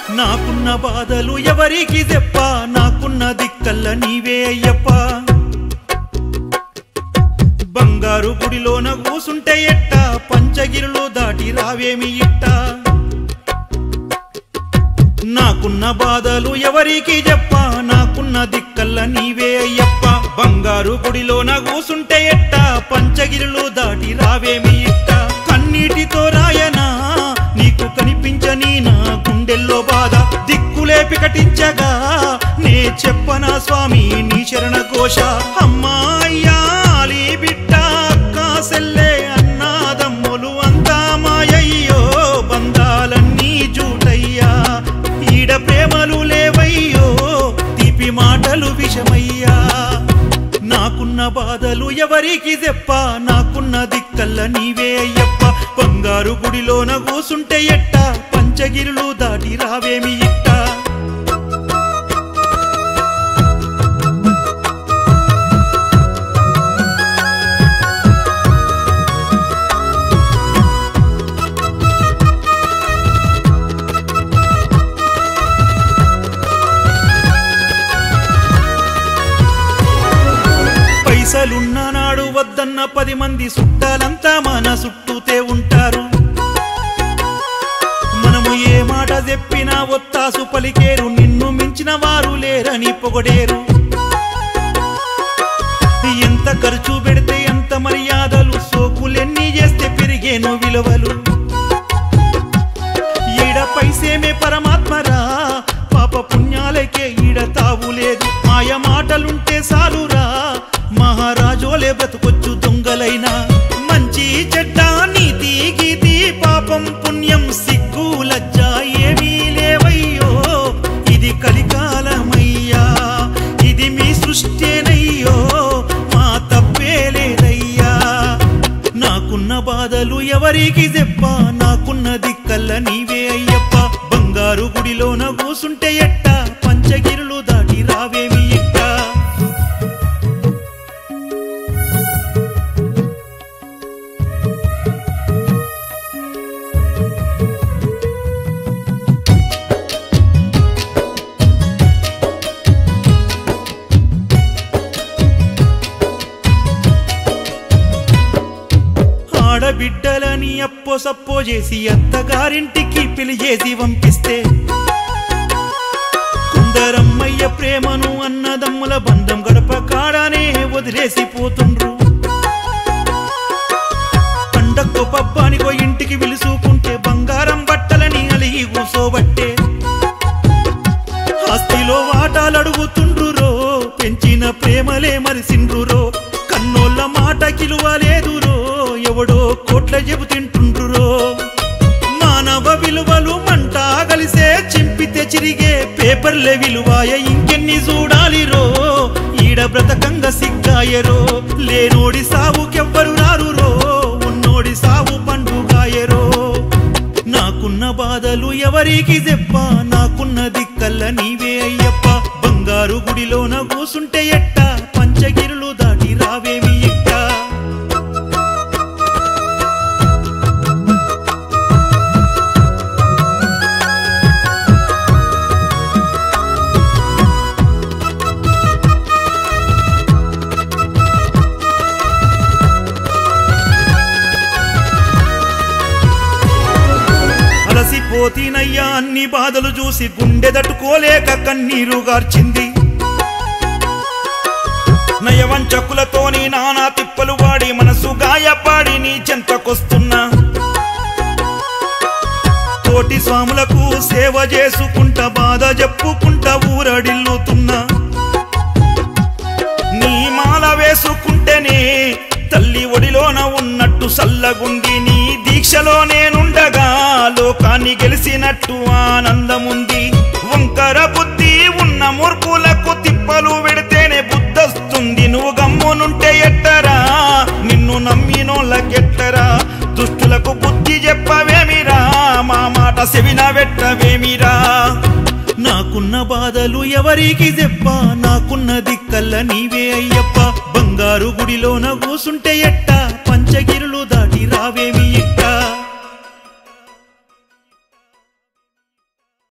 నాకున్న బాధలు ఎవరికి చెప్ప నాకున్న దిక్కల్ల నీవే అయ్యప్ప బంగారు గుడిలోన కూసుంటే ఎట్ట పంచగిరులు దాటి రావేమి ఇట్ట నాకున్న బాధలు ఎవరికి చెప్ప నాకున్న దిక్కల్ల నీవే అయ్యప్ప బంగారు గుడిలోన కూసుంటే ఎట్ట పంచగిరులు దాటి రావేమి ఇట్ట కన్నీటితో రాయనా నీకు కనిపించని నా గుండెల్లో బాధ దిక్కులే పికటించగా నే చెప్పనా స్వామి నీ శరణ ఘోష అమ్మా అయ్యాలి బిడ్డ అక్క సెల్లే అన్నాదమ్ములు అంతా మాయయ్యో బంధాలన్నీ జూటయ్యా ఈడ ప్రేమలు లేవయ్యో తీపి మాటలు విషమయ్యా నాకున్న బాధలు ఎవరికి చెప్ప నాకున్న దిక్కల్ల నీవే అయ్యప్ప బంగారు గుడిలోన కూసుంటే ఎట్ట పంచగిరులు దాటి రావేమి ఇట్ట పైసలున్న నాడు వద్దన్న పది మంది చుట్టాలంతా మన చుట్టూతే ఉంటారు మనము ఏ మాట చెప్పినా ఒత్తాసు పలికేరు నిన్ను మించిన వారు లేరని పొగడేరు ఎంత ఖర్చు పెడితే ఎంత మర్యాదలు సోకులెన్ని చేస్తే పెరిగేను విలువలు ఈడ పైసేమే పరమాత్మరా పాప పుణ్యాలకే ఈడ తావు లేదు మాయ మాటలుంటే సాలురా మహారాజోలే బ్రతుకొచ్చు దొంగలైనా మంచి చెడ్డ నీతి గీతి పాపం పుణ్యం సిగ్గు లజ్జ ఏమీ లేవయ్యో ఇది కలికాలమయ్యా ఇది మీ సృష్టినయ్యో మా తప్పే లేదయ్యా నాకున్న బాధలు ఎవరికి చెప్ప నాకున్న దిక్కల్ల నీవే అయ్యప్ప బంగారు గుడిలోన కూసుంటే ఎట్ట పంచగిరులు దాటి రావేమి ఎట్ట ఆడబిడ్డలని అప్పో సప్పో చేసి అత్తగారింటికి పెళ్లి చేసి పంపిస్తే కుందరమ్మయ్య ప్రేమను అన్నదమ్ముల బంధం గడప కాడానే వదిలేసి పోతుండ్రు పండక్కో పబ్బానికో ఇంటికి పిలుసుకుంటే బంగారం బట్టలని అలిగి కూసోబట్టే ఆస్తిలో వాటాలు అడుగుతుండ్రురో పెంచిన ప్రేమలే మరిసిండ్రురో కన్నోళ్ళ మాట కిలువలేదురో ఎవడో కోట్ల చెబుతింటుండ్రురో మానవ విలువలు మంట కలిసే చింపితే చిరిగే పేపర్లే విలువాయ ఇంకెన్ని చూడాలిరో ఈడ బ్రతకంగా సిగ్గాయరో లేనోడి సావుకెవ్వరు రారురో ఉన్నోడి సావు పండుగాయరో నాకున్న బాధలు ఎవరికి చెప్ప నాకున్న దిక్కల్ల నీవే అయ్యప్ప బంగారు గుడిలోన కూసుంటే ఎట్ట పంచగిరులు దాటి రావేమి ఎట్ట అలసిపోతీనయ్యా అన్ని బాధలు చూసి గుండె తట్టుకోలేక కన్నీరు గార్చింది నయవంచకులతోని నానా తిప్పలు వాడి మనసు గాయపాడి నీ చెంతకొస్తున్నా కోటి స్వాములకు సేవ చేసుకుంటా బాధ చెప్పుకుంటా ఊరడిల్లుతున్నా నీ మాల వేసుకుంటేనే తల్లి ఒడిలోన ఉన్నట్టు సల్లగుంది నీ దీక్షలో నేనుండగా లోకాన్ని గెలిసినట్టు ఆనందముంది వంకర బుద్ధి ఉన్న మూర్ఖులకు తిప్పలు పెడితేనే బుద్ధొస్తుంది నువ్వు గమ్మునుంటే ఎట్టరా నిన్ను నమ్మినోళ్ళకెట్టరా దుష్టులకు బుద్ధి చెప్పవేమిరా మా మాట సెవిన పెట్టవేమిరా నాకున్న బాధలు ఎవరికి చెప్ప నాకున్న దిక్కల్ల నీవే అయ్యప్ప బంగారు గుడిలోన కూసుంటే ఎట్ట పంచగిరులు దాటి రావేమి ఎట్ట